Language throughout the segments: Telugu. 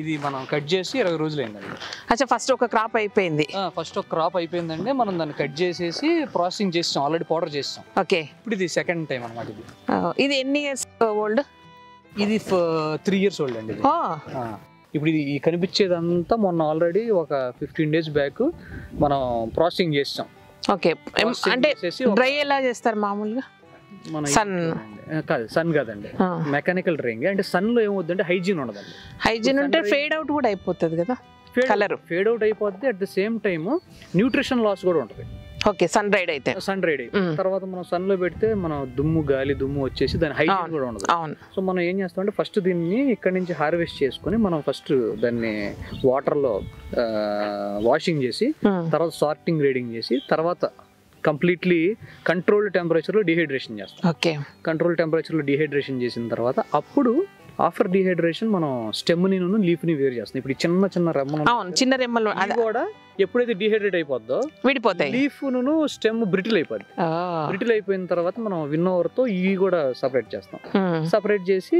ఇది మనం కట్ చేసి ఇరవై రోజులు అయిందండి అచ్చా ఫస్ట్ ఒక క్రాప్ అయిపోయింది ఫస్ట్ ఒక క్రాప్ అయిపోయిందండి మనం దాన్ని కట్ చేసేసి ప్రాసెసింగ్ చేస్తాం ఆల్రెడీ పౌడర్ చేస్తాం ఓకే ఇప్పుడు ఇది సెకండ్ టైం అనమాట ఇది ఇది ఎన్ని ఇయర్స్ ఓల్డ్ ఇది త్రీ ఇయర్స్ ఓల్డ్ అండి ఇది ఓ ఆ, ఇప్పుడు ఇది ఈ కనిపించేదంతా మొన్న ఆల్రెడీ ఒక ఫిఫ్టీన్ డేస్ బ్యాక్ మనం ప్రాసెసింగ్ చేస్తాం ఓకే Processing అంటే చేసేసి ఒక- డ్రై ఎలా చేస్తారు మామూలుగా మన sun. ఆ, కాదు సన్ కాదండి మెకానికల్ డ్రైయింగ్ అంటే సన్ లో ఏమవుతుందంటే హైజీన్ ఉండదండి హైజీన్ ఉంటే sun dry- ఫేడ్ అవుట్ కూడా అయిపోతుంది కదా Colour. ఫేడ్ అవుట్ అయిపోద్ది at the same time nutrition loss కూడా ఉంటుంది ఓకే సన్ రైడ్ అయితే సన్ రైడ్ Mm. తర్వాత మనం సన్ లో పెడితే మన దుమ్ము గాలి దుమ్ము వచ్చేసి దాని హైజీన్ అవును. కూడా ఉండదు అవును సో మనం ఏం చేస్తామంటే ఫస్ట్ దీన్ని ఇక్కడ నుంచి హార్వెస్ట్ చేసుకొని మనం ఫస్ట్ దాన్ని వాటర్లో వాషింగ్ చేసి Mm. తర్వాత సార్టింగ్ రీడింగ్ చేసి తర్వాత కంప్లీట్లీ కంట్రోల్డ్ టెంపరేచర్లో డిహైడ్రేషన్ చేస్తాం ఓకే కంట్రోల్ టెంపరేచర్లో డిహైడ్రేషన్ చేసిన తర్వాత అప్పుడు ఆఫ్టర్ డిహైడ్రేషన్ మనం స్టెమ్ని లీఫ్ని వేరు చేస్తాం ఇప్పుడు ఈ చిన్న చిన్న రెమ్మను అవును చిన్న రెమ్మలు ఇవి అది కూడా ఎప్పుడైతే డిహైడ్రేట్ అయిపోద్దో విడిపోతాయి లీఫ్ ను స్టెమ్ బ్రిటిల్ అయిపోద్ది ఆ. బ్రిటిల్ అయిపోయిన తర్వాత మనం విన్నోవర్ తో ఇవి కూడా సపరేట్ చేస్తాం Mm. సపరేట్ చేసి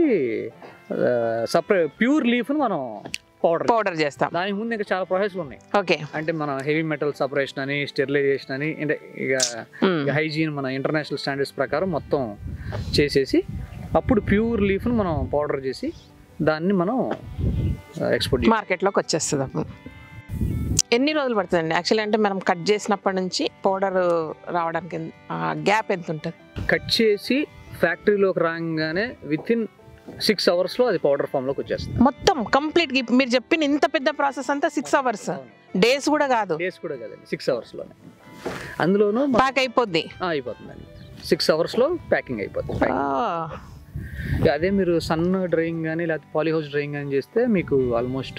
సపరేట్ ప్యూర్ లీఫ్ ను మనం పౌడర్ పౌడర్ చేస్తాం దానికి ముందు ఇంకా చాలా ప్రాసెస్లు ఉన్నాయి ఓకే అంటే మన హెవీ మెటల్ సపరేషన్ అని స్టెరిలైజేషన్ అని అంటే ఇక Mm. హైజీన్ మన ఇంటర్నేషనల్ స్టాండర్డ్స్ ప్రకారం మొత్తం చేసేసి అప్పుడు ప్యూర్ లీఫ్ను మనం పౌడర్ చేసి దాన్ని మనం ఎక్స్పోర్ట్ చేయాలి మార్కెట్లోకి వచ్చేస్తుంది అప్పుడు ఎన్ని రోజులు పడుతుందండి యాక్చువల్లీ అంటే మనం కట్ చేసినప్పటి నుంచి పౌడర్ రావడానికి గ్యాప్ ఎంత ఉంటుంది కట్ చేసి ఫ్యాక్టరీలోకి రాగానే విత్ ఇన్ సిక్స్ అవర్స్లో అది పౌడర్ ఫామ్లోకి వచ్చేస్తుంది మొత్తం కంప్లీట్ మీరు చెప్పిన ఇంత పెద్ద ప్రాసెస్ అంతా సిక్స్ అవర్స్ డేస్ కూడా కాదు డేస్ కూడా కదండి సిక్స్ అవర్స్లోనే అందులోనూ మన- ప్యాక్ అయిపోద్ది ఆ, అయిపోతుందండి సిక్స్ అవర్స్లో ప్యాకింగ్ అయిపోతుంది ఆ, ఇక అదే మీరు సన్ డ్రైయింగ్ కానీ లేకపోతే పాలీహౌస్ డ్రైయింగ్ కానీ చేస్తే మీకు ఆల్మోస్ట్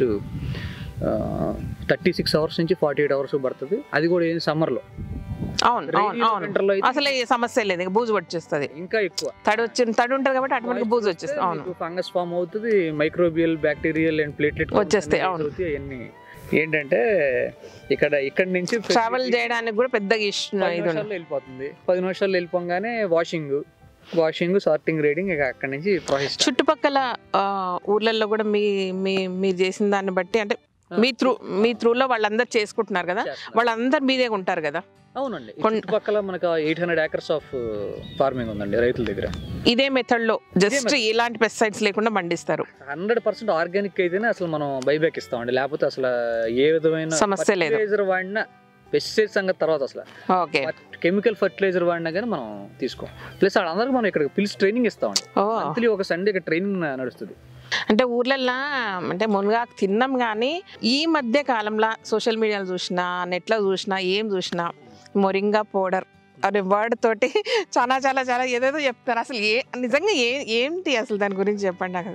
థర్టీ సిక్స్ అవర్స్ నుంచి ఫార్టీ ఎయిట్ అవర్స్ పడుతుంది అది కూడా ఏం సమ్మర్లో అవును అవును అవును వింటర్లో అయితే అసలు ఏ సమస్య లేదు ఇంకా బూజు వచ్చేస్తుంది ఇంకా ఎక్కువ తడి వచ్చి తడి ఉంటుంది కాబట్టి ఆటోమేటిక్ బూజు వచ్చేస్తుంది అవును ఫంగస్ ఫామ్ అవుతుంది మైక్రోబియల్ బ్యాక్టీరియల్ అండ్ ప్లేట్లెట్ వచ్చేస్తాయి, అవును. అవన్నీ ఏంటంటే ఇక్కడ ఇక్కడ నుంచి ట్రావెల్ చేయడానికి కూడా పెద్దగా ఇష్టం పది ఇది ఉండదు. నిమిషాల్లో వెళ్ళిపోతుంది పది నిమిషాల్లో వెళ్ళిపోగానే వాషింగ్ వాషింగ్ సార్టింగ్ రీడింగ్ ఇక అక్కడ నుంచి ప్రాసెస్ చుట్టుపక్కల ఆ, ఊర్లలో కూడా మీ మీ మీరు చేసిన దాన్ని బట్టి అంటే మీ త్రూ మీ త్రూలో వాళ్ళందరూ చేసుకుంటున్నారు కదా వాళ్ళందరు మీదే ఉంటారు కదా అవునండి ఈ కొన్- చుట్టుపక్కల మనకు eight hundred acres of farming ఉందండి రైతుల దగ్గర ఇదే మెథడ్ లో జస్ట్ ఇలాంటి పెస్టిసైడ్స్ లేకుండా పండిస్తారు హండ్రెడ్ పర్సెంట్ ఆర్గానిక్ అయితేనే అసలు మనం బైబ్యాక్ ఇస్తామండి లేకపోతే అసలు ఏ విధమైన సమస్య లేదు. ఫర్టిలైజర్ వాడినా పెస్టిసైడ్ సంగతి తర్వాత అసలు ఓకే కెమికల్ ఫర్టిలైజర్ వాడినా కానీ మనం తీసుకోం ప్లస్ వాళ్ళందరికీ మనం ఇక్కడ పిలిచి ట్రైనింగ్ ఇస్తాం అండి ఓ మంత్లీ ఒక సండే ఇక్కడ ట్రైనింగ్ నడుస్తుంది అంటే ఊర్లల్లో అంటే మునగాకు తిన్నాం కానీ ఈ మధ్య కాలంలో సోషల్ మీడియాలో చూసినా నెట్లో చూసినా ఏం చూసినా మొరింగా పౌడర్ అనే వర్డ్ తోటి చాలా చాలా చాలా ఏదేదో చెప్తారు అసలు ఏ నిజంగా ఏ ఏంటి అసలు దాని గురించి చెప్పండి నాకు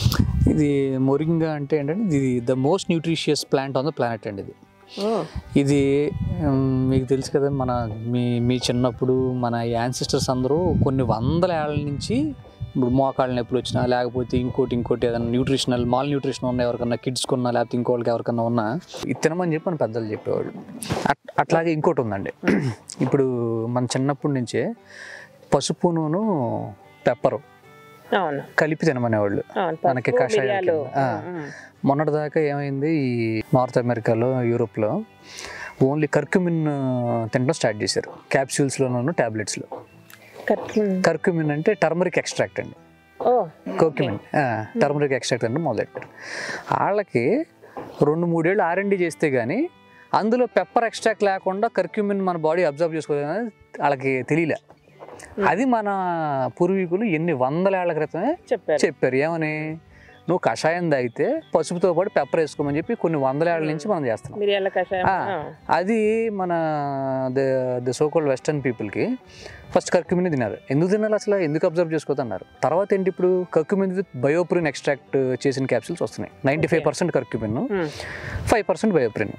ఇది మొరింగా అంటే ఏంటంటే ఇది the most nutritious plant on the planet అండి ఇది ఇది ఉమ్, మీకు తెలుసు కదా మన మీ మీ చిన్నప్పుడు మన యాన్సిస్టర్స్ అందరూ కొన్ని వందల ఏళ్ళ నుంచి ఇప్పుడు మోకాళ్ళ నొప్పులు వచ్చినా లేకపోతే ఇంకోటి ఇంకోటి ఏదైనా న్యూట్రిషనల్ మాల్ న్యూట్రిషన్ ఉన్న ఎవరికన్నా కిడ్స్ కొన్నా లేకపోతే ఇంకోళ్ళకి ఎవరికన్నా ఉన్నా ఇది తినమని చెప్పి మన పెద్దలు చెప్పేవాళ్ళు అట్- అట్లాగే ఇంకోటి ఉందండి ఇప్పుడు మన చిన్నప్పటి నుంచే పసుపు నూనె పెప్పరు అవును కలిపి తినమనేవాళ్ళు అవును మనకి పసుపు, కషాయం మిరియాలు. కింద. ఆ. ఉమ్, మొన్నటిదాకా ఏమైంది ఈ నార్త్ అమెరికాలో యూరోప్లో ఓన్లీ కర్క్యూమిన్ తినడం స్టార్ట్ చేశారు క్యాప్సూల్స్లోనూ ట్యాబ్లెట్స్లో కరెక్ట్. కర్క్యూమిన్ అంటే టర్మరిక్ ఎక్స్ట్రాక్ట్ అండి ఓ కోక్యుమిన్ టర్మరిక్ ఎక్స్ట్రాక్ట్ అంటే మొదలెట్టారు వాళ్ళకి రెండు మూడేళ్ళు ఆర్ఎండి చేస్తే కానీ అందులో పెప్పర్ ఎక్స్ట్రాక్ట్ లేకుండా కర్క్యూమిన్ మన బాడీ అబ్జర్వ్ చేసుకోవాలని వాళ్ళకి తెలియలే అది మన పూర్వీకులు ఎన్ని వందల ఏళ్ల క్రితమే చెప్పారు చెప్పారు ఏమని నువ్వు కషాయం తాగితే పసుపుతో పాటు పెప్పర్ వేసుకోమని చెప్పి కొన్ని వందల ఏళ్ళ నుంచి మనం చేస్తున్నాం మిరియాల కషాయం ఆ. ఆ. అది మన ద ద సోకోల్డ్ వెస్టర్న్ పీపుల్కి ఫస్ట్ కర్క్యూమిన్ తిన్నారు ఎందుకు తినాలి అసలు ఎందుకు అబ్జర్వ్ చేసుకోవద్దన్నారు తర్వాత ఏంటి ఇప్పుడు కర్క్యూమిన్ విత్ బయోప్రిన్ ఎక్స్ట్రాక్ట్ చేసిన క్యాప్సిల్స్ వస్తున్నాయి ninety five percent curcumin um, five percent bioperine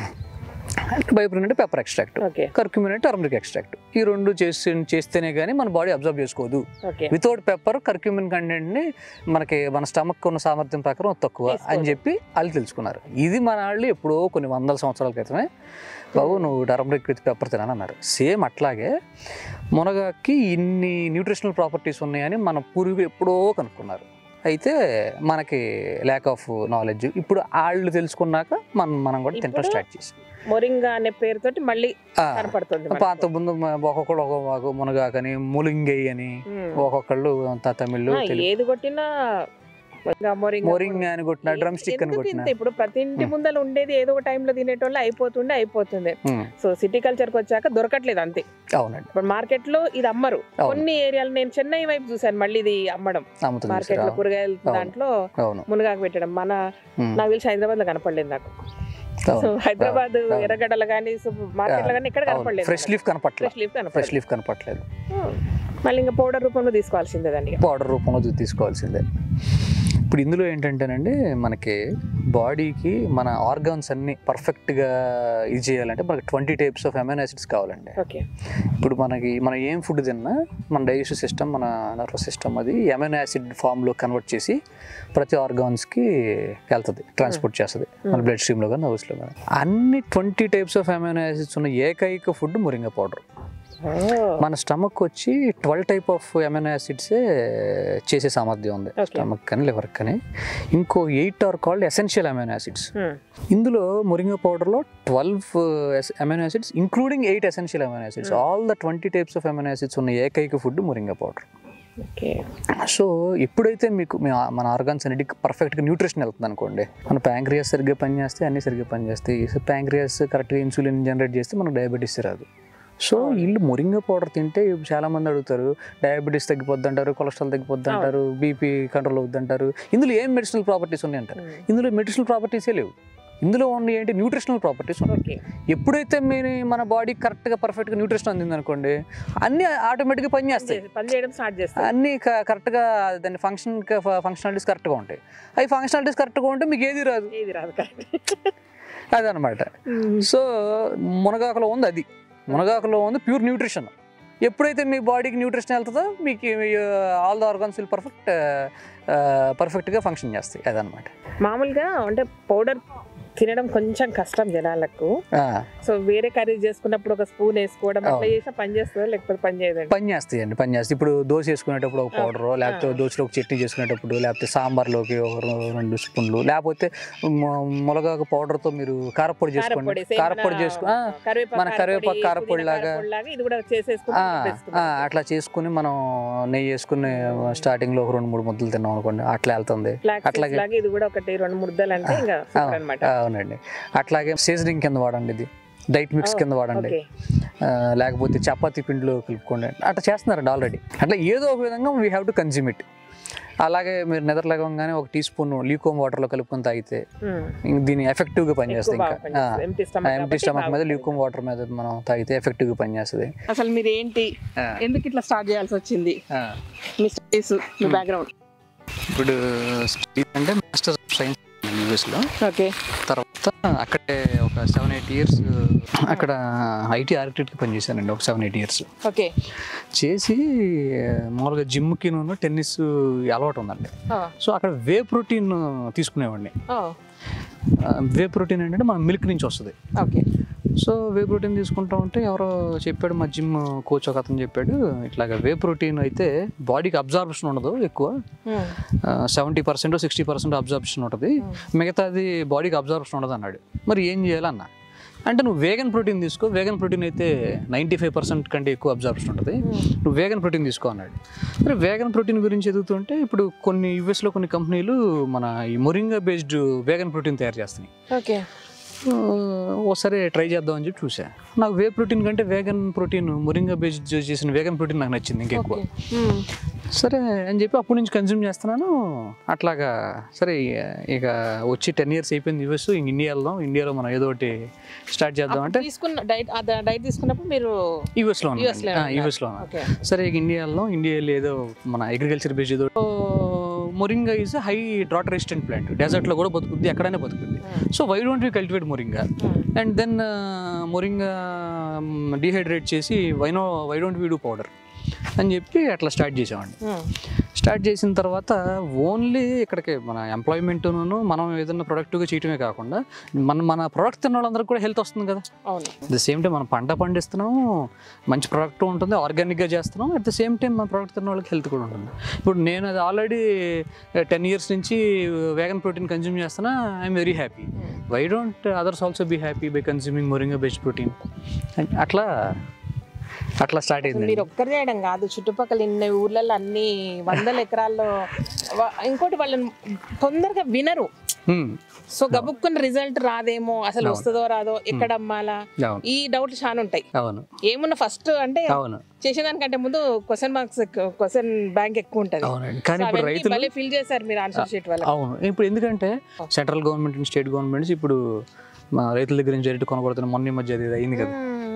bioperine అంటే పెప్పర్ ఎక్స్ట్రాక్ట్ ఓకే కర్క్యూమిన్ అంటే టర్మరిక్ ఎక్స్ట్రాక్ట్ ఈ రెండు చేసి చేస్తేనే కానీ మన బాడీ అబ్జర్వ్ చేసుకోదు ఓకే వితౌట్ పెప్పర్ కర్క్యూమిన్ కంటెంట్ని మనకి మన స్టమక్ ఉన్న సామర్థ్యం ప్రకారం తక్కువ అని తీసుకోదు. చెప్పి వాళ్ళు తెలుసుకున్నారు ఇది మన వాళ్ళు ఎప్పుడో కొన్ని వందల సంవత్సరాల క్రితమే బాబు నువ్వు టర్మరిక్ విత్ పెప్పర్ తినని అన్నారు సేమ్ అట్లాగే మునగాకి ఇన్ని న్యూట్రిషనల్ ప్రాపర్టీస్ ఉన్నాయని మన పూర్వీకులు ఎప్పుడో కనుక్కున్నారు అయితే మనకి ల్యాక్ ఆఫ్ నాలెడ్జ్ ఇప్పుడు వాళ్ళు తెలుసుకున్నాక మనం మనం కూడా తింటాం ఇప్పుడు స్టార్ట్ చేసాం మొరింగా అనే పేరుతోటి మళ్ళీ ఆ, కనపడుతుంది మనకు. పాత ముందు మ- ఒక్కొక్కళ్ళు ఒక్కొక్క మునగాకని ములింగై అని ఉమ్. ఒక్కొక్కళ్ళు త- తమిళ్ ఆ, తెలుగు ఏది కొట్టినా మొరింగా, మొరింగా, మోరింగ్ అని కొట్టిన ఏ- డ్రమ్ స్టిక్ అని ఎందుకు కొట్టిన ఇంత? ఇప్పుడు ప్రతి ఇంటి ఉమ్. ముందర ఉండేది ఏదో ఒక టైంలో తినేటోళ్ళు అయిపోతుండే అయిపోతుంది ఉమ్, సో సిటీ కల్చర్ కి వచ్చాక దొరకట్లేదు అంతే అవునండి ఇప్పుడు మార్కెట్ లో ఇది అమ్మరు అవును కొన్ని ఏరియాలు నేను చెన్నై వైపు చూసాను మళ్ళీ ఇది అమ్మడం అమ్ముతుంది మార్కెట్ లో చూసారా? కూరగాయలు అవును. దాంట్లో అవును మునగాకు పెట్టడం మన ఉమ్, నాకు తెలిసి హైదరాబాద్ లో కనపడలేదు నాకు సో అవును హైదరాబాద్ అవును. ఎర్రగడ్డలు కానీ మార్కెట్ లో కానీ ఎక్కడ అవును కనపడలేదు ఫ్రెష్ లీఫ్ కనపట్లేదు ఫ్రెష్ లీఫ్ ఫ్రెష్ కనపడలేదు లీఫ్ కనపట్లేదు మళ్ళీ ఇంకా పౌడర్ రూపంలో తీసుకోవాల్సిందే దాన్ని పౌడర్ రూపంలో తీ- తీసుకోవాల్సిందే ఇప్పుడు ఇందులో ఏంటంటేనండి మనకి బాడీకి మన ఆర్గాన్స్ అన్ని పర్ఫెక్ట్గా ఇది చేయాలంటే మనకి twenty types of amino acids కావాలండి ఓకే ఇప్పుడు మనకి మనం ఏం ఫుడ్ తిన్నా మన డైజెస్టివ్ సిస్టమ్ మన నర్వస్ సిస్టమ్ అది అమైనో యాసిడ్ ఫామ్లో కన్వర్ట్ చేసి ప్రతి ఆర్గాన్స్కి వెళ్తుంది ట్రాన్స్పోర్ట్ చేస్తుంది మన బ్లడ్ స్ట్రీమ్లో కానీ నర్వస్లో కానీ అన్ని twenty types of amino acids ఉన్న ఏకైక ఫుడ్ మురింగ పౌడర్ మన స్టమక్ వచ్చి ట్వెల్వ్ టైప్ ఆఫ్ అమైనో యాసిడ్సే చేసే సామర్థ్యం ఉంది Okay. స్టమక్ కానీ లివర్ కానీ ఇంకో eight are called essential amino acids ఇందులో మురింగ పౌడర్లో twelve amino acids including eight essential amino acids Hmm. All the twenty types of amino acids ఉన్న ఏకైక food moringa powder okay so ఎప్పుడైతే మీకు మీ ఆ- మన ఆర్గాన్స్ అన్నిటికి పర్ఫెక్ట్గా న్యూట్రిషన్ వెళ్తుంది అనుకోండి మన ప్యాంక్రియాస్ సరిగ్గా పనిచేస్తే అన్ని సరిగ్గా పనిచేస్తాయి ప్యాంక్రియాస్ కరెక్ట్గా ఇన్సులిన్ జనరేట్ చేస్తే మనకు డయాబెటీస్ రాదు సో అవును. వీళ్ళు మురింగ పౌడర్ తింటే చాలా మంది అడుగుతారు డయాబెటీస్ తగ్గిపోద్ది అంటారు కొలెస్ట్రాల్ తగ్గిపోద్ది అంటారు బీపీ కంట్రోల్ అవుద్ది అంటారు ఇందులో ఏం మెడిసినల్ ప్రాపర్టీస్ ఉన్నాయి అంటారు ఇందులో మెడిసినల్ ప్రాపర్టీసే లేవు ఇందులో ఉన్న ఏంటి న్యూట్రిషనల్ ప్రాపర్టీస్ ఉన్నాయి ఓకే ఎప్పుడైతే మీరు మన బాడీ కరెక్ట్గా పర్ఫెక్ట్గా న్యూట్రిషన్ అందింది అనుకోండి అన్నీ ఆటోమేటిక్గా పనిచేస్తాయి పని చేయడం స్టార్ట్ చేస్తారు అన్నీ క- కరెక్ట్గా దాని ఫంక్షన్ ఫంక్షనాలిటీస్ కరెక్ట్గా ఉంటాయి అవి ఫంక్షనాలిటీస్ కరెక్ట్గా ఉంటే మీకు ఏది రాదు ఏది రాదు కరెక్ట్ అదనమాట సో మునగాకులో ఉంది అది మునగాకులో ఉంది ప్యూర్ న్యూట్రిషన్ ఎప్పుడైతే మీ బాడీకి న్యూట్రిషన్ వెళ్తుందో మీకు all the organs will perfect పర్ఫెక్ట్గా ఫంక్షన్ చేస్తాయి అదనమాట మామూలుగా అంటే పౌడర్ తినడం కొంచెం కష్టం జనాలకు సో వేరే కర్రీ చేసుకున్నప్పుడు ఒక స్పూన్ వేసుకోవడం అట్లా అవును. చేసినా పని చేస్తుందా లేకపోతే పని చేయదండి పని చేస్తాయండి పని చేస్తాయి ఇప్పుడు దోశ వేసుకునేటప్పుడు ఒక పౌడర్ లేకపోతే దోశలో ఒక చట్నీ చేసుకునేటప్పుడు లేకపోతే సాంబార్లోకి ఒక రె- రెండు స్పూన్లు లేకపోతే మొ- మునగాకు పౌడర్తో మీరు కారపొడి చేసుకోండి కారపొడి same కారపొడి మన చేసుకో ఆ, కరివేపాకు మన కరివేపాకు కారపొడి పుదీనా లాగా. కారపొడి లాగా ఇది కూడా చేసేసుకుని ఆ, ఆ, అట్లా చేసుకుని మనం నెయ్యి వేసుకుని స్టార్టింగ్ లో ఒక రెండు మూడు ముద్దలు తిన్నాం అనుకోండి అట్లా వెళ్తుంది అట్లాగే. లాగా ఇది కూడా ఒకటి రెండు ముద్దలు అంటే ఇంకా ఆ, అనమాట అవునండి అట్లాగే సీజనింగ్ కింద వాడండి ఇది డైట్ మిక్స్ Oh, కింద వాడండి ఓకే ఆ, లేకపోతే చపాతీ పిండిలో కలుపుకోండి అట్లా చేస్తున్నారండి ఆల్రెడీ అట్లా ఏదో ఒక విధంగా we have to consume it అలాగే మీరు నిద్రలేగంగానే ఒక టీ స్పూన్ లీకోమ్ వాటర్లో కలుపుకొని తాగితే ఇంక దీని ఎఫెక్టివ్గా పనిచేస్తుంది ఇంకా ఎంటీ స్టమక్ మీద లీకోమ్ వాటర్ మీద మనం తాగితే ఎఫెక్టివ్గా పనిచేస్తుంది అసలు మీరు ఏంటి ఎందుకు ఇట్లా స్టార్ట్ చేయాల్సి వచ్చింది మీ స్టడీస్ మీ బ్యాక్గ్రౌండ్ ఇప్పుడు స్టడీ అంటే మాస్టర్ ఆఫ్ సైన్స్ యూఎస్లో ఓకే తర్వాత అక్కడే ఒక సెవెన్ ఎయిట్ ఇయర్స్ అక్కడ ఐటీ ఆర్కిటెక్ట్కి పనిచేశానండి ఒక సెవెన్ ఎయిట్ ఇయర్స్ ఓకే చేసి మామూలుగా జిమ్కి టెన్నిస్ అలవాటు ఉందండి సో అక్కడ వే ప్రోటీన్ తీసుకునేవాడిని వే ప్రోటీన్ ఏంటంటే మన మిల్క్ నుంచి వస్తుంది ఓకే సో వే ప్రోటీన్ తీసుకుంటా ఉంటే ఎవరో చెప్పాడు మా జిమ్ కోచ్ ఒక అతను చెప్పాడు ఇట్లాగ వే ప్రోటీన్ అయితే బాడీకి అబ్జార్బేషన్ ఉండదు ఎక్కువ seventy percent sixty percent absorption ఉంటుంది మిగతాది బాడీకి అబ్జార్బేషన్ ఉండదు అన్నాడు మరి ఏం చేయాలన్నా అంటే నువ్వు వేగన్ ప్రోటీన్ తీసుకో వేగన్ ప్రోటీన్ అయితే నైంటీ ఫైవ్ పర్సెంట్ కంటే ఎక్కువ అబ్జార్బేషన్ ఉంటుంది నువ్వు వేగన్ ప్రోటీన్ తీసుకో అన్నాడు మరి వేగన్ ప్రోటీన్ గురించి ఎదుగుతుంటే ఇప్పుడు కొన్ని యూఎస్లో కొన్ని కంపెనీలు మన ఈ మొరింగా బేస్డ్ వేగన్ ప్రోటీన్ తయారు చేస్తున్నాయి ఓకే ఆ, ఒకసారి ట్రై చేద్దాం అని చెప్పి చూసా నాకు వే ప్రోటీన్ కంటే వేగన్ ప్రోటీన్ మొరింగా బేస్డ్ చేసిన వేగన్ ప్రోటీన్ నాకు నచ్చింది ఇంకెక్కువ సరే అని చెప్పి అప్పటి నుంచి కన్జ్యూమ్ చేస్తున్నాను అట్లాగా సరే ఇక వచ్చి టెన్ ఇయర్స్ అయిపోయింది యూఎస్ ఇంక ఇండియా వెళ్దాం ఇండియాలో మనం ఏదో ఒకటి స్టార్ట్ చేద్దాం అంటే తీసుకున్న డైట్ డైట్ తీసుకున్నప్పుడు మీరు యూఎస్లో US లో ఉన్నారు. యూఎస్లో ఓకే సరే ఇక ఇండియా వెళ్దాం ఇండియా వెళ్ళి ఏదో మన అగ్రికల్చర్ బేస్డ్ ఏదో moringa is high drought resistant plant డెజర్ట్లో కూడా బతుకుద్ది ఎక్కడైనా బతుకుద్ది so why don't you cultivate moringa and then moringa dehydrate చేసి why not why don't we do powder అని చెప్పి అట్లా స్టార్ట్ చేసామండి స్టార్ట్ చేసిన తర్వాత ఓన్లీ ఇక్కడికి మన ఎంప్లాయ్మెంట్ను మనం ఏదైనా ప్రొడక్టివ్గా చేయటమే కాకుండా మన మన ప్రొడక్ట్ తిన్న వాళ్ళందరికీ కూడా హెల్త్ వస్తుంది కదా అవును ద సేమ్ టైం మనం పంట పండిస్తున్నాము మంచి ప్రోడక్ట్ ఉంటుంది ఆర్గానిక్గా చేస్తున్నాం అట్ ద సేమ్ టైం మన ప్రోడక్ట్ తిన్న వాళ్ళకి హెల్త్ కూడా ఉంటుంది ఇప్పుడు నేను అది ఆల్రెడీ టెన్ ఇయర్స్ నుంచి వేగన్ ప్రోటీన్ కన్జ్యూమ్ చేస్తున్నా I'm very happy why don't others also be happy by consuming moringa best protein అట్లా అట్లా స్టార్ట్ అసలు అయింది మీరు ఒక్కరు చేయడం కాదు చుట్టుపక్కల ఇన్ని ఊర్లలో అన్ని వందల ఎకరాల్లో వా- ఇంకోటి వాళ్ళని తొందరగా వినరు సో గబుక్కుని రిజల్ట్ రాదేమో అసలు వస్తుందో రాదో ఎక్కడ అమ్మాలా అవును ఈ డౌట్లు చాలా ఉంటాయి అవును ఏమున్నా ఫస్ట్ అంటే అవును చేసేదానికంటే ముందు క్వశ్చన్ మార్క్స్ క్వశ్చన్ బ్యాంక్ ఎక్కువ ఉంటది అవునండి కానీ ఇప్పుడు రైతులు భలే ఫిల్ చేశారు మీరు ఆన్సర్ షీట్ వల్ల అవును ఇప్పుడు ఎందుకంటే సెంట్రల్ గవర్నమెంట్ స్టేట్ గవర్నమెంట్స్ ఇప్పుడు మా రైతుల దగ్గర నుంచి డైరెక్ట్ కొనబడుతున్న మొన్న ఈ మధ్య అది అయింది కదా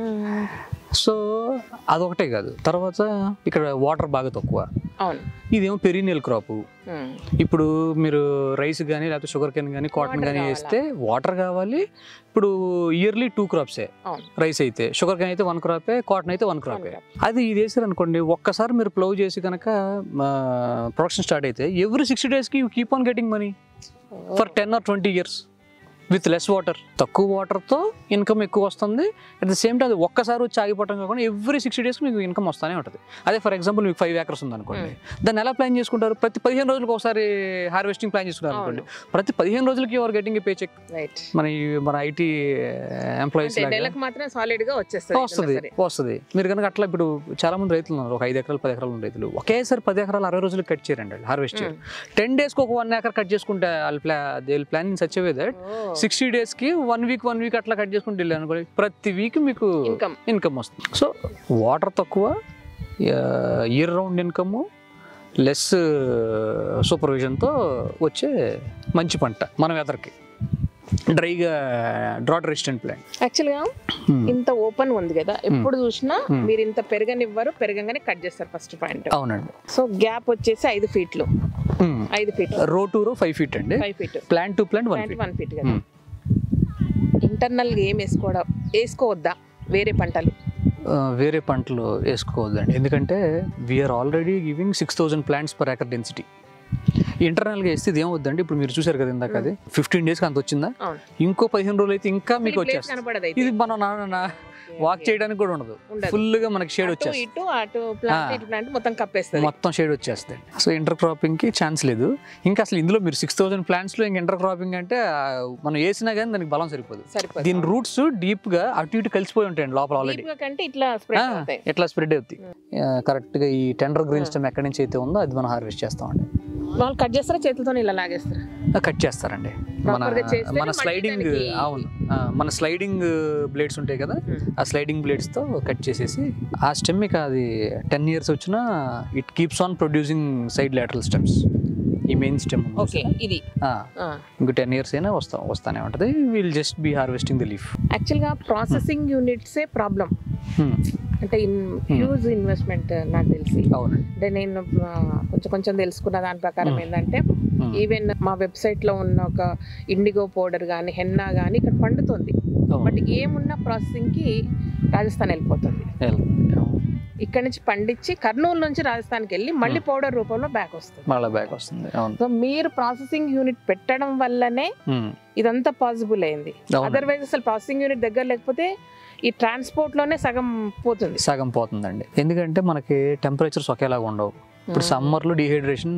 సో అదొకటే కాదు తర్వాత ఇక్కడ వాటర్ బాగా తక్కువ అవును ఇదేమో పెరీనియల్ క్రాప్ ఉమ్. ఇప్పుడు మీరు రైస్ కానీ లేకపోతే షుగర్ కేన్ కానీ కాటన్ Water కానీ కావాలా? వేస్తే వాటర్ కావాలి ఇప్పుడు ఇయర్లీ టూ క్రాప్సే అవును రైస్ అయితే షుగర్ కేన్ అయితే వన్ క్రాపే కాటన్ అయితే వన్ క్రాపే crop. అది ఇది వేసారు అనుకోండి ఒక్కసారి మీరు ప్లవ్ చేసి కనుక ప్రొడక్షన్ స్టార్ట్ అయితే ఎవ్రీ సిక్స్టీ డేస్కి you keep on getting money for ten or twenty years with less water తక్కువ వాటర్తో ఇన్కమ్ ఎక్కువ వస్తుంది అట్ ద సేమ్ టైం అది ఒక్కసారి వచ్చి ఆగిపోవటం కాకుండా ఎవ్రీ సిక్స్టీ డేస్కి మీకు ఇన్కమ్ వస్తూనే ఉంటుంది అదే ఫర్ ఎగ్జాంపుల్ మీకు ఫైవ్ ఏకర్స్ ఉంది అనుకోండి దాన్ని ఎలా ప్లాన్ చేసుకుంటారు ప్రతి పదిహేను రోజులకు ఒకసారి హార్వెస్టింగ్ ప్లాన్ చేసుకుంటారు అనుకోండి ప్రతి పదిహేను రోజులకి ఎవరు గెటింగ్ పే చెక్ రైట్ మన ఈ- మన ఐటీ ఎంప్లాయీస్ అంటే లాగా నెలకు మాత్రం సాలిడ్ గా వచ్చేస్తుంది వస్తుంది వస్తుంది మీరు కనుక అట్లా ఇప్పుడు చాలా మంది రైతులు ఉన్నారు ఒక ఐదు ఎకరాలు పది ఎకరాలు ఉన్న రైతులు ఒకేసారి పది ఎకరాలు అరవై రోజులు కట్ చేయరండి వాళ్ళు హార్వెస్ట్ చేయరు టెన్ డేస్కి ఒక వన్ ఎకర్ కట్ చేసుకుంటే వాళ్ళు ప్లా they plan such a way that sixty డేస్కి వన్ వీక్ వన్ వీక్ అట్లా కట్ చేసుకుంటే వెళ్ళాను అనుకోండి ప్రతి వీక్ మీకు ఇన్కమ్ ఇన్కమ్ వస్తుంది సో వాటర్ తక్కువ ఇయర్ రౌండ్ ఇన్కమ్ లెస్ సూపర్విజన్తో వచ్చే మంచి పంట మన వెదర్కి డ్రైగా డ్రాట్ రెసిస్టెంట్ ప్లాంట్ యాక్చువల్ గా ఇంత ఓపెన్ ఉంది కదా ఎప్పుడు చూసినా మీరు ఇంత పెరగనివ్వరు పెరగంగానే కట్ చేస్తారు ఫస్ట్ పాయింట్ అవునండి సో గ్యాప్ వచ్చేసి ఐదు ఫీట్లు ఐదు ఫీట్లు row to row five feet అండి five feet plant to plant one feet one feet కదా ఇంటర్నల్ గా ఏం వేసుకోవడం వేసుకోవద్దా వేరే పంటలు వేరే పంటలు వేసుకోవద్దండి ఎందుకంటే we are already giving six thousand plants per acre density ఇంటర్నల్గా వేస్తే ఇది ఏమవుద్దండి ఇప్పుడు మీరు చూసారు కదా ఇందాక అది ఫిఫ్టీన్ డేస్కి అంత వచ్చిందా అవును ఇంకో పదిహేను రోజులు అయితే ఇంకా మీకు ప్లేస్ వచ్చేస్తుంది కనపడదు అయితే ఇది మనం వాక్ చేయడానికి కూడా ఉండదు ఉండదు. ఫుల్ గా మనకి షేడ్ అటు వచ్చేస్తుంది ఇటు అటు ప్లాంట్ ఆ. ఇటు ప్లాంట్ మొత్తం కప్పేస్తుంది మొత్తం షేడ్ వచ్చేస్తుంది సో ఇంటర్ క్రాపింగ్ కి ఛాన్స్ లేదు ఇంకా అసలు ఇందులో మీరు సిక్స్ థౌసండ్ ప్లాంట్స్ లో ఇంకా ఇంటర్ క్రాపింగ్ అంటే ఆ, మనం వేసినా కానీ దానికి బలం సరిపోదు సరిపోతుంది దీని రూట్స్ డీప్ గా అటు ఇటు కలిసిపోయి ఉంటాయండి లోపల ఆల్రెడీ Deep గా కంటే ఇట్లా స్ప్రెడ్ అవుతాయి ఎట్లా స్ప్రెడ్ అవుతాయి కరెక్ట్ గా ఈ టెండర్ గ్రీన్ స్టెమ్ ఎక్కడి నుంచి అయితే ఉందో అది మనం హార్వెస్ట్ చేస్తామండి వాళ్ళు కట్ చేస్తారా చేతులతో ఇలా లాగేస్తారా కట్ చేస్తారండి మన Proper గా చేస్తేనే మన మళ్ళీ స్లైడింగ్ దానికి- అవును ఆ, మన స్లైడింగ్ బ్లేడ్స్ ఉంటాయి కదా ఆ స్లైడింగ్ బ్లేడ్స్ తో కట్ చేసేసి ఆ స్టెమ్ ఇక అది టెన్ ఇయర్స్ వచ్చినా it keeps on producing side lateral stems ఈ మెయిన్ స్టెమ్ ఓకే ఇది ఇంకో టెన్ ఇయర్స్ అయినా వస్తా వస్తానే ఉంటుంది will just be harvesting the leaf యాక్చువల్గా ప్రాసెసింగ్ యూనిట్సే ప్రాబ్లం అంటే హ్యూజ్ ఇన్వెస్ట్మెంట్ నాకు తెలిసి అవునండి అంటే నేను ఆ, కొంచెం కొంచెం తెలుసుకున్న దాని ప్రకారం Hmm. ఏంటంటే Hmm. ఈవెన్ మా వెబ్సైట్ లో ఉన్న ఒక ఇండిగో పౌడర్ కానీ హెన్నా కానీ ఇక్కడ పండుతుంది అవును. బట్ ఏమున్న ప్రాసెసింగ్ కి రాజస్థాన్ వెళ్ళిపోతుంది వెళ్తుంది. అవును. ఇక్కడ నుంచి పండించి కర్నూలు నుంచి రాజస్థాన్కి వెళ్ళి మళ్ళీ పౌడర్ రూపంలో బ్యాక్ వస్తుంది మళ్ళీ బ్యాక్ వస్తుంది అవును సో మీరు ప్రాసెసింగ్ యూనిట్ పెట్టడం వల్లనే ఉమ్. ఇదంతా పాసిబుల్ అయింది అవునండి. అదర్వైజ్ అసలు ప్రాసెసింగ్ యూనిట్ దగ్గర లేకపోతే ఈ ట్రాన్స్పోర్ట్ లోనే సగం పోతుంది సగం పోతుందండి ఎందుకంటే మనకి టెంపరేచర్స్ ఒకేలాగా ఉండవు ఇప్పుడు సమ్మర్లో డిహైడ్రేషన్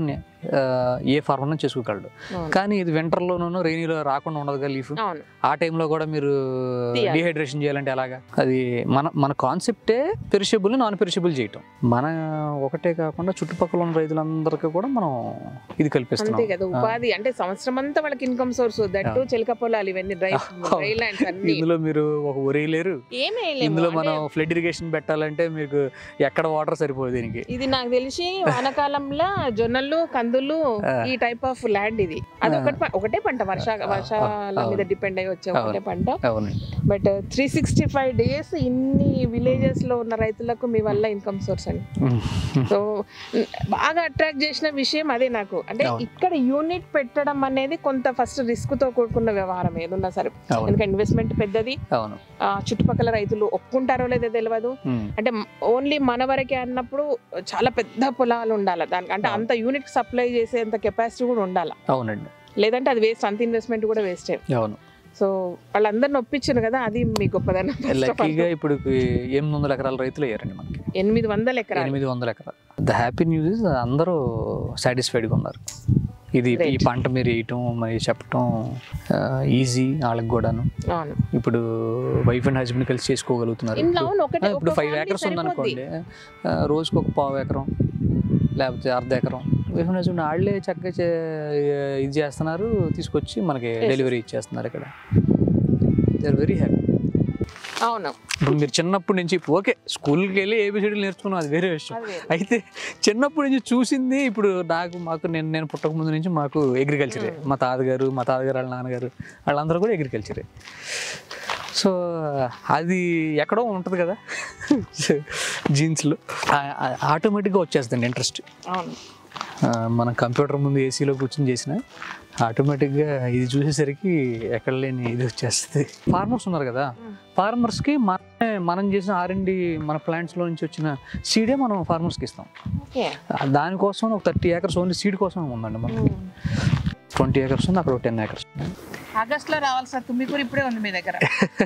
ఏ ఫార్మర్ చేసుకోగలడు అవును. కానీ ఇది వింటర్లోనూ రెయినీలో రాకుండా ఉండదు కదా లీఫ్ అవును ఆ టైంలో కూడా మీరు తీయాలి. డిహైడ్రేషన్ చేయాలంటే ఎలాగా అది మన మన కాన్సెప్టే పెరిషబుల్ నాన్ పెరిషబుల్ చేయటం మన ఒకటే కాకుండా చుట్టుపక్కల ఉన్న రైతులందరికీ కూడా మనం ఇది అంతే కల్పిస్తున్నాం కదా ఉపాధి అంటే సంవత్సరం అంతా వాళ్ళకి ఇన్కమ్ సోర్స్ దట్టు చిలక పొలాలు ఇవన్నీ డ్రై డ్రై ల్యాండ్స్ అన్ని ఇందులో మీరు ఒక ఒరే లేరు ఏమీ ఇందులో వేయలేము మనం అంటే ఫ్లడ్ ఇరిగేషన్ పెట్టాలంటే మీకు ఎక్కడ వాటర్ సరిపోదు దీనికి ఇది నాకు తెలిసి వానాకాలంలో జొన్నలు కందులు కందులు ఆ. ఈ టైప్ ఆఫ్ ల్యాండ్ ఇది అది ఒకటి ప- ఒకటే పంట వర్ష వర్షాల మీద అవును. డిపెండ్ అయ్యి వచ్చే ఒకటే అవును. పంట అవునండి but three sixty five days ఇన్ని విలేజెస్ లో ఉన్న రైతులకు మీ వల్ల ఇన్కమ్ సోర్స్ అండి సో బాగా అట్రాక్ట్ చేసిన విషయం అదే నాకు అంటే అవును. ఇక్కడ యూనిట్ పెట్టడం అనేది కొంత ఫస్ట్ రిస్క్ తో కూడుకున్న వ్యవహారం ఏదున్నా సరే అవును ఎందుకంటే ఇన్వెస్ట్మెంట్ పెద్దది అవును ఆ, చుట్టుపక్కల రైతులు ఒప్పుకుంటారో లేదో తెలియదు ఉమ్. అంటే ఓన్లీ మన వరకే అన్నప్పుడు చాలా పెద్ద పొలాలు ఉండాలి దానికి అంటే అవును. అంత యూనిట్ సప్లై చేసేంత కెపాసిటీ కూడా ఉండాలి అవునండి లేదంటే అది వేస్ట్ అంత ఇన్వెస్ట్మెంట్ కూడా వేస్టే అవును సో వాళ్ళందరిని ఒప్పించారు కదా అది మీ గొప్పదనం First of all. లక్కీగా ఇప్పుడు ఎనిమిది వందల ఎకరాల రైతులు అయ్యారండి మనకి ఎనిమిది వందల ఎకరాలు ఎనిమిది వందల ఎకరాలు ద హ్యాపీ న్యూస్ ఇస్ అందరూ సాటిస్ఫైడ్గా ఉన్నారు ఇది ఈ Great. పంట మీరు వేయటం మరి చెప్పటం ఈజీ వాళ్ళకి కూడాను అవును ఇప్పుడు వైఫ్ అండ్ హస్బెండ్ కలిసి చేసుకోగలుగుతున్నారు ఇంట్లో ఇప్పుడు- అవును ఒకటే ఇప్పుడు ఒక ఫైవ్ family ఏకర్స్ సరిపోద్ది. ఉందనుకోండి ఆ, రోజుకి ఒక పావు ఎకరం లేకపోతే అర్ధ ఎకరం వైఫ్ అండ్ హస్బెండ్ వాళ్ళే చక్కగా చే- ఇది చేస్తున్నారు తీసుకొచ్చి మనకి Yes. డెలివరీ ఇచ్చేస్తున్నారు ఇక్కడ దే ఆర్ వెరీ హ్యాపీ అవును ఇప్పుడు మీరు చిన్నప్పటి నుంచి ఓకే స్కూల్కి వెళ్ళి ఏబిసిడీలు నేర్చుకున్నాం అది వేరే విషయం అది వేరు. అయితే చిన్నప్పటి నుంచి చూసింది ఇప్పుడు నాకు మాకు నేను నేను పుట్టక ముందు నుంచి మాకు అగ్రికల్చరే మా తాతగారు మా తాతగారు వాళ్ళ నాన్నగారు వాళ్ళందరూ కూడా అగ్రికల్చరే సో అది ఎక్కడో ఉంటుంది కదా జీన్స్లో ఆటోమేటిక్గా వచ్చేస్తుంది ఇంట్రెస్ట్ అవును మనం కంప్యూటర్ ముందు ఏసీలో కూర్చొని చేసిన ఆటోమేటిక్గా ఇది చూసేసరికి ఎక్కడ లేని ఇది వచ్చేస్తుంది ఫార్మర్స్ ఉన్నారు కదా ఫార్మర్స్కి మన మనం చేసిన ఆర్ఎండి మన ప్లాంట్స్లో నుంచి వచ్చిన సీడే మనం ఫార్మర్స్కి ఇస్తాం ఓకే ఆ దానికోసం ఒక థర్టీ ఏకర్స్ ఓన్లీ సీడ్ కోసం ఉందండి మనం ట్వంటీ ఏకర్స్ ఉంది అక్కడ ఒక టెన్ ఏకర్స్ ఆగస్ట్ లో రావాల్సిన తుమ్మికూర ఇప్పుడే ఉంది మీ దగ్గర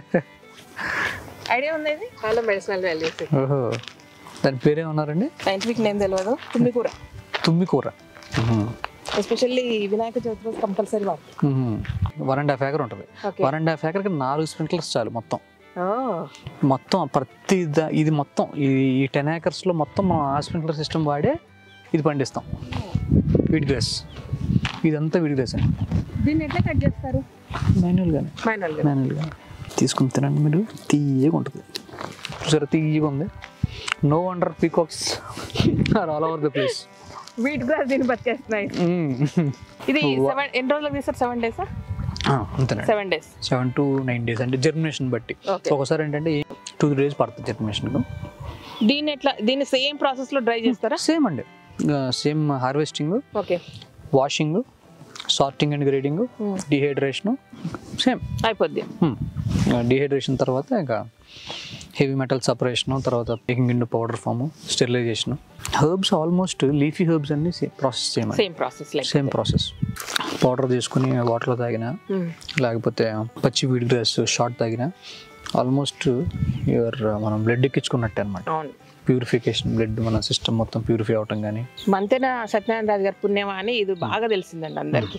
ఐడియా ఉంది ఇది చాలా మెడిసినల్ వాల్యూస్ ఓహో దాని పేరే ఉన్నారండి సైంటిఫిక్ నేమ్ తెలియదు తుమ్మికూర తుమ్మి కూర ఎస్పెషల్లీ వినాయక చవితి రోజు కంపల్సరీ వాడు వన్ అండ్ హాఫ్ ఏకర్ ఉంటుంది ఓకే వన్ అండ్ హాఫ్ ఏకర్కి నాలుగు స్ప్రింక్లర్స్ చాలు మొత్తం మొత్తం ప్రతి ద- ఇది మొత్తం ఈ ఈ టెన్ ఏకర్స్లో మొత్తం మనం ఆ స్ప్రింక్లర్ సిస్టమ్ వాడే ఇది పండిస్తాం వీడ్ గ్రాస్ ఇదంతా వీడ్ గ్రాస్ అండి దీన్ని ఎట్లా కట్ చేస్తారు మాన్యువల్గానే ఫైనల్ మాన్యువల్గా తీసుకుని తినండి మీరు తీయగా ఉంటుంది చూసారా తీయగా ఉంది no wonder peacocks are all over the place wheat grass దీన్ని బతికేస్తున్నాయి ఇది సెవెన్ ఎన్ని రోజులకు తీస్తారు సెవెన్ డేస్ అంతేనండి seven days seven to nine days అంటే జర్మినేషన్ బట్టి ఓకే ఒకసారి ఏంటంటే టూ త్రీ డేస్ పడుతుంది జర్మినేషన్ దీన్ని ఎట్లా దీన్ని సేమ్ ప్రాసెస్ లో డ్రై చేస్తారా సేమ్ అండి same harvesting okay washing sorting and grading dehydration same అయిపోద్ది డిహైడ్రేషన్ తర్వాత ఇంకా హెవీ మెటల్ సపరేషన్ తర్వాత packing ఇండు powder form sterilization herbs almost leafy herbs అన్ని ప్రాసెస్ చేయమని same process like same process powder తీసుకుని వాటర్లో తాగిన లేకపోతే పచ్చి వీడ్ గ్రాస్ షార్ట్ తాగిన ఆల్మోస్ట్ యువర్ మనం బ్లడ్ ఎక్కించుకున్నట్టే అనమాట అవును ప్యూరిఫికేషన్ బ్లడ్ మన సిస్టమ్ మొత్తం ప్యూరిఫై అవటం కానీ మంతెన సత్యనారాయణ రాజు గారి పుణ్యమా అని ఇది బాగా తెలిసిందండి అందరికి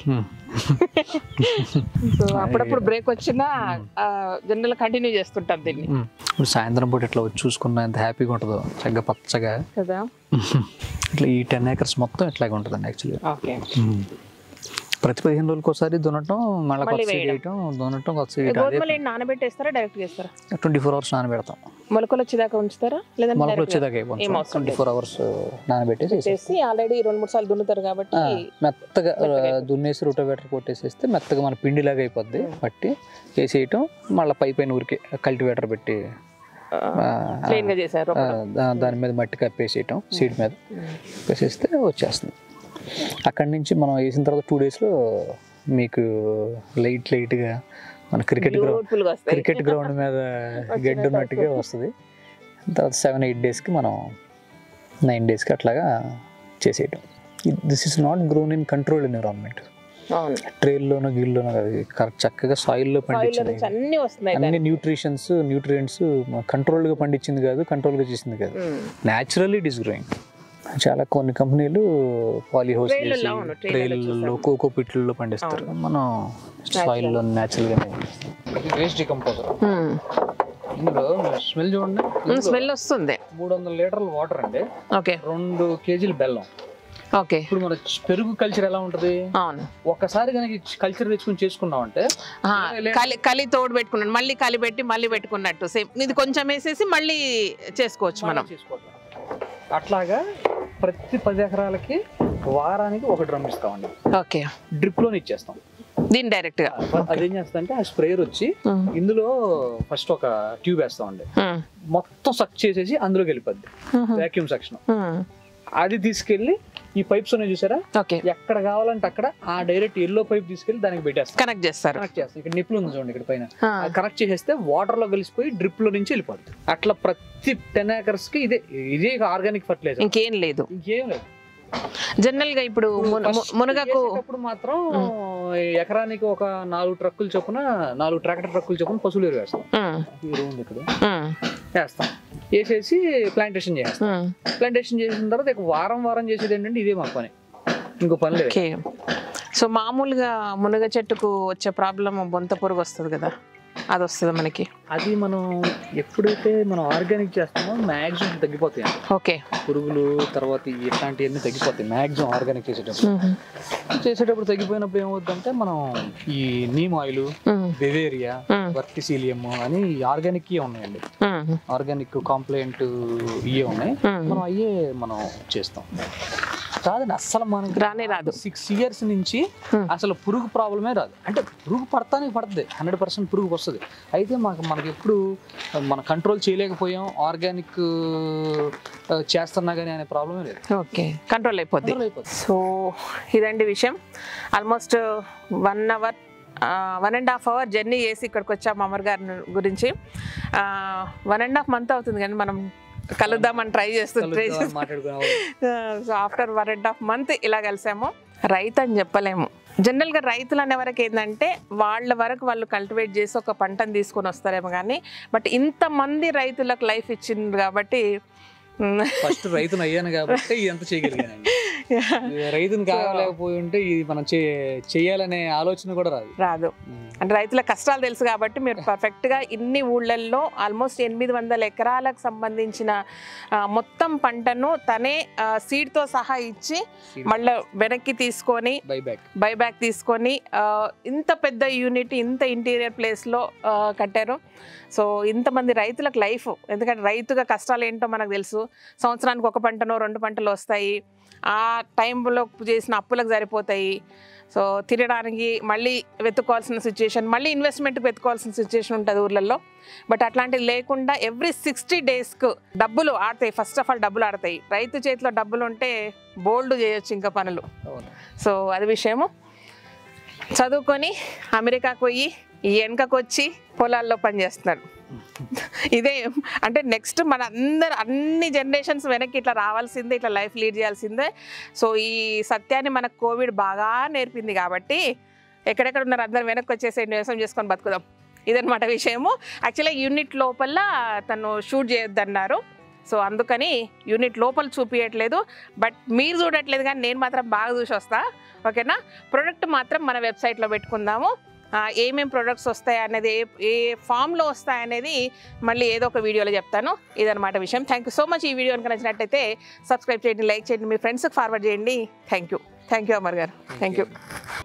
సో అప్పుడప్పుడు బ్రేక్ వచ్చినా జనరల్ కంటిన్యూ చేస్తుంటాం దీన్ని ఇప్పుడు సాయంత్రం పూట ఇట్లా వచ్చి చూసుకున్న ఎంత హ్యాపీగా ఉంటుందో చక్కగా పచ్చగా కదా ఇట్లా ఈ టెన్ ఏకర్స్ మొత్తం ఇట్లాగే ఉంటుందండి యాక్చువల్లీ ఓకే ప్రతి పదిహేను రోజులకి ఒకసారి దున్నటం మళ్ళీ మళ్ళీ కొత్త సీడ్ వేయడం. వేయటం దున్నటం కొత్త సీడ్ గోధుమలు ఏంటి నానబెట్టేస్తారా డైరెక్ట్ చేస్తారా ట్వంటీ ఫోర్ అవర్స్ నానబెడతాం మొలకలు వచ్చేదాకా ఉంచుతారా లేదంటే మొలకలు direct గా వచ్చేదాకా ఏం అవసరం ట్వంటీ లేదు. ఫోర్ అవర్స్ నానబెట్టేసి చేసి ఆల్రెడీ రెండు మూడు సార్లు దున్నుతారు కాబట్టి ఆ, మెత్తగా ఆ, మెత్తగా అయిపోతుంది. దున్నేసి రొటోవేటర్ కొట్టేసేస్తే మెత్తగా మన పిండిలాగా అయిపోద్ది పట్టి వేసేయటం మళ్ళీ పై పైన ఊరికే కల్టివేటర్ పెట్టి ఆ, ప్లెయిన్ గా చేశారు ఆ, దా- దాని మీద మట్టి కప్పేసేయటం సీడ్ మీద వేసేస్తే వచ్చేస్తుంది అక్కడి నుంచి మనం వేసిన తర్వాత టూ డేస్లో మీకు లైట్ లైట్గా మన క్రికెట్ గ్రౌండ్ బ్యూటిఫుల్ గా వస్తాయి క్రికెట్ గ్రౌండ్ మీద గడ్డి ఉన్నట్టుగా వస్తుంది తర్వాత సెవెన్ ఎయిట్ డేస్కి మనం నైన్ డేస్కి అట్లాగా చేసేయటం this is not grown in control environment అవును ట్రైల్లోనో గిల్లోనో కాదు కరెక్ట్ చక్కగా సాయిల్లో సాయిల్ పండించింది నుంచి అన్ని వస్తున్నాయి అన్ని న్యూట్రిషన్స్ న్యూట్రియంట్స్ కంట్రోల్గా పండించింది కాదు కంట్రోల్గా చేసింది కాదు um. Naturally it is growing చాలా కొన్ని కంపెనీలు పాలీహౌస్ ట్రైలలో, అవును, ట్రైలలో ట్రైల్లో కోకో పిట్లలో పండిస్తారు మనం సాయిల్లో న్యాచురల్గా వేస్ట్ డికంపోజర్ ఉమ్. ఇందులో స్మెల్ చూడండి ఉమ్, స్మెల్ వస్తుంది మూడు వందల లీటర్ల వాటర్ అండి ఓకే రెండు కేజీలు బెల్లం ఓకే ఇప్పుడు మన పెరుగు కల్చర్ ఎలా ఉంటది అవును ఒక్కసారి కనుక కల్చర్ తెచ్చుకుని చేసుకున్నామంటే ఆ, కలి కలి తోడు పెట్టుకున్నాడు మళ్ళీ కలి పెట్టి మళ్ళీ పెట్టుకున్నట్టు సేమ్ ఇది కొంచెం వేసేసి మళ్ళీ చేసుకోవచ్చు మనం చేసుకోవటం అట్లాగా ప్రతి పది ఎకరాలకి వారానికి ఒక డ్రమ్ ఇస్తామండి ఓకే డ్రిప్ లోనే ఇచ్చేస్తాం దీని డైరెక్ట్గా అదేం చేస్తా అంటే ఆ స్ప్రేయర్ వచ్చి ఇందులో ఫస్ట్ ఒక ట్యూబ్ వేస్తామండి మొత్తం సక్ చేసేసి అందులోకి వెళ్ళిపోద్ది వాక్యూమ్ సెక్షన్ అది తీసుకెళ్లి ఈ పైప్స్ ఉన్నాయి చూసారా ఓకే ఎక్కడ కావాలంటే అక్కడ ఆ డైరెక్ట్ ఎల్లో పైప్ తీసుకెళ్లి దానికి పెట్టేస్తాం కనెక్ట్ చేస్తారు కనెక్ట్ చేస్తాం ఇక్కడ నిప్పులు ఉంది చూడండి ఇక్కడ పైన ఆ, కనెక్ట్ చేసేస్తే వాటర్ లో కలిసిపోయి డ్రిప్ లో నుంచి వెళ్ళిపోద్ది అట్లా ప్రతి టెన్ ఏకర్స్ కి ఇదే ఇదే ఆర్గానిక్ ఫర్టిలైజర్ ఇంకేం లేదు ఇంకేం లేదు జనరల్ గా ఇప్పుడు మున- ము- మునగకు వేసేటప్పుడు మాత్రం ఎకరానికి ఒక నాలుగు ట్రక్కులు చొప్పున నాలుగు ట్రాక్టర్ ట్రక్కులు చొప్పున పశువులు ఎరువు వేస్తాం ఉమ్, ఈ ఎరువు ఉంది ఇక్కడ ఉమ్, వేస్తాం వేసేసి ప్లాంటేషన్ చేస్తాం ఉమ్. ప్లాంటేషన్ చేసిన తర్వాత ఇక వారం వారం చేసేది ఏంటంటే ఇదే మా పని ఇంకో పని లేదు ఓకే సో మామూలుగా మునగ చెట్టుకు వచ్చే ప్రాబ్లం బొంత పురుగు వస్తుంది కదా అది వస్తుంది మనకి అది మనం ఎప్పుడైతే మనం ఆర్గానిక్ చేస్తామో మ్యాక్సిమం తగ్గిపోతాయి అండి. ఓకే పురుగులు తర్వాత ఇట్లాంటివన్నీ తగ్గిపోతాయి మ్యాక్సిమం ఆర్గానిక్ చేసేటప్పుడు చేసేటప్పుడు తగ్గిపోయినప్పుడు ఏమవుతుందంటే మనం ఈ నీమ్ ఆయిల్ బెవేరియా వర్టిసీలియం అని ఆర్గానిక్ ఉన్నాయండి ఆర్గానిక్ కాంప్లైంట్ ఇవే ఉన్నాయి మనం అయ్యే మనం చేస్తాం కాదండి అస్సలు మనకి రానే రాదు సిక్స్ ఇయర్స్ నుంచి Hmm. అసలు పురుగు ప్రాబ్లమే రాదు అంటే పురుగు పడతానికి పడుతుంది హండ్రెడ్ పర్సెంట్ పురుగు వస్తుంది అయితే మాకు మనకి ఎప్పుడు మనం కంట్రోల్ చేయలేకపోయాం ఆర్గానిక్ చేస్తున్నా కానీ అనే ప్రాబ్లమే లేదు ఓకే కంట్రోల్ అయిపోద్ది Control అయిపోతుంది సో ఇదండి విషయం almost one hour one and half hour journey చేసి ఇక్కడికి వచ్చాం అమర్ గారి గురించి వన్ అండ్ హాఫ్ మంత్ అవుతుంది కానీ మనం కలుద్దామని ట్రై చేస్తుంది ట్రై కలుద్దాం, మాట్లాడుకునే so after one and half month ఇలా కలిసాము రైతు అని చెప్పలేము జనరల్గా రైతులు అనే వరకు ఏంటంటే వాళ్ళ వరకు వాళ్ళు కల్టివేట్ చేసి ఒక పంటను తీసుకొని వస్తారేమో కానీ బట్ ఇంతమంది రైతులకు లైఫ్ ఇచ్చింది కాబట్టి మ్, ఫస్ట్ రైతును అయ్యాను కాబట్టి ఇదంతా చేయగలిగానండి రైతుని కాగలేకపోయి ఉంటే ఇది మనం చే- చేయాలనే ఆలోచన కూడా రాదు రాదు అంటే రైతుల కష్టాలు తెలుసు కాబట్టి మీరు పర్ఫెక్ట్గా ఇన్ని ఊళ్ళల్లో ఆల్మోస్ట్ ఎనిమిది వందల ఎకరాలకు సంబంధించిన ఆ, మొత్తం పంటను తనే సీడ్తో సహా ఇచ్చి మళ్ళీ వెనక్కి తీసుకొని బై బ్యాక్ బైబ్యాక్ తీసుకొని ఆ, ఇంత పెద్ద యూనిట్ ఇంత ఇంటీరియర్ ప్లేస్లో కట్టారు సో ఇంతమంది రైతులకు లైఫ్ ఎందుకంటే రైతుగా కష్టాలు ఏంటో మనకు తెలుసు సంవత్సరానికి ఒక పంటనో రెండు పంటలు వస్తాయి ఆ టైంలో చేసిన అప్పులకు సరిపోతాయి సో తినడానికి మళ్ళీ వెతుక్కోవాల్సిన సిచ్యుయేషన్ మళ్ళీ ఇన్వెస్ట్మెంట్కి వెతుక్కోవాల్సిన సిచ్యుయేషన్ ఉంటుంది ఊర్లలో బట్ అట్లాంటిది లేకుండా ఎవ్రీ సిక్స్టీ డేస్కు డబ్బులు ఆడతాయి ఫస్ట్ ఆఫ్ ఆల్ డబ్బులు ఆడతాయి రైతు చేతిలో డబ్బులు ఉంటే బోల్డ్ చేయొచ్చు ఇంకా పనులు అవును సో అది విషయము చదువుకొని అమెరికాకు పోయి ఈ వెనకకు వచ్చి పొలాల్లో పనిచేస్తున్నాడు ఇదే అంటే నెక్స్ట్ మన అందరు అన్ని జనరేషన్స్ వెనక్కి ఇట్లా రావాల్సిందే ఇట్లా లైఫ్ లీడ్ చేయాల్సిందే సో ఈ సత్యాన్ని మనకు కోవిడ్ బాగా నేర్పింది కాబట్టి ఎక్కడెక్కడ ఉన్నారు అందరు వెనక్కి వచ్చేసి వ్యవసాయం చేసుకొని బతుకుదాం ఇదన్నమాట విషయము యాక్చువల్గా యూనిట్ లోపల తను షూట్ చేయొద్దన్నారు సో అందుకని యూనిట్ లోపల చూపించట్లేదు బట్ మీరు చూడట్లేదు కానీ నేను మాత్రం బాగా చూసి వస్తా ఓకేనా ప్రోడక్ట్ మాత్రం మన వెబ్సైట్లో పెట్టుకుందాము ఆ, ఏమేం ప్రొడక్ట్స్ వస్తాయి అనేది ఏ ఏ ఫామ్లో వస్తాయి అనేది మళ్ళీ ఏదో ఒక వీడియోలో చెప్తాను ఇదన్నమాట విషయం థ్యాంక్ యూ సో మచ్ ఈ వీడియో కనుక నచ్చినట్టయితే సబ్స్క్రైబ్ చేయండి లైక్ చేయండి మీ ఫ్రెండ్స్కి ఫార్వర్డ్ చేయండి thank you thank you Amar garu thank you